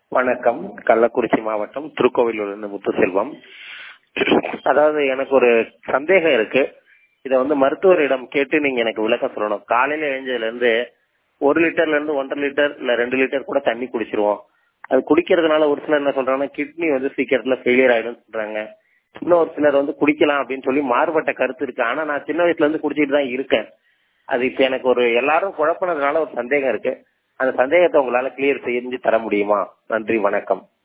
வணக்கம் கள்ளக்குறிச்சி மாவட்டம் திருக்கோவிலூர்லேருந்து முத்துசெல்வம் அதாவது எனக்கு ஒரு சந்தேகம் இருக்கு இதை வந்து மருத்துவரிடம் கேட்டு நீங்க எனக்கு விளக்கம் சொல்லணும் காலையில எழுந்ததுல இருந்து ஒரு லிட்டர்ல இருந்து ஒன்றரை லிட்டர் இல்ல ரெண்டு லிட்டர் கூட தண்ணி குடிச்சிருவோம் அது குடிக்கிறதுனால ஒரு சிலர் என்ன சொல்றாங்கன்னா கிட்னி வந்து சீக்கிரத்துல ஃபெயிலியர் ஆயிடும் சொல்றாங்க இன்னும் ஒரு சிலர் வந்து குடிக்கலாம் அப்படின்னு சொல்லி மாறுபட்ட கருத்து இருக்கு ஆனா நான் சின்ன வயசுல இருந்து குடிச்சிட்டு தான் இருக்கேன் அது இப்ப எனக்கு ஒரு எல்லாரும் குழப்பினதுனால ஒரு சந்தேகம் இருக்கு அந்த சந்தேகத்தை உங்களால கிளியர் செஞ்சு தர முடியுமா நன்றி வணக்கம்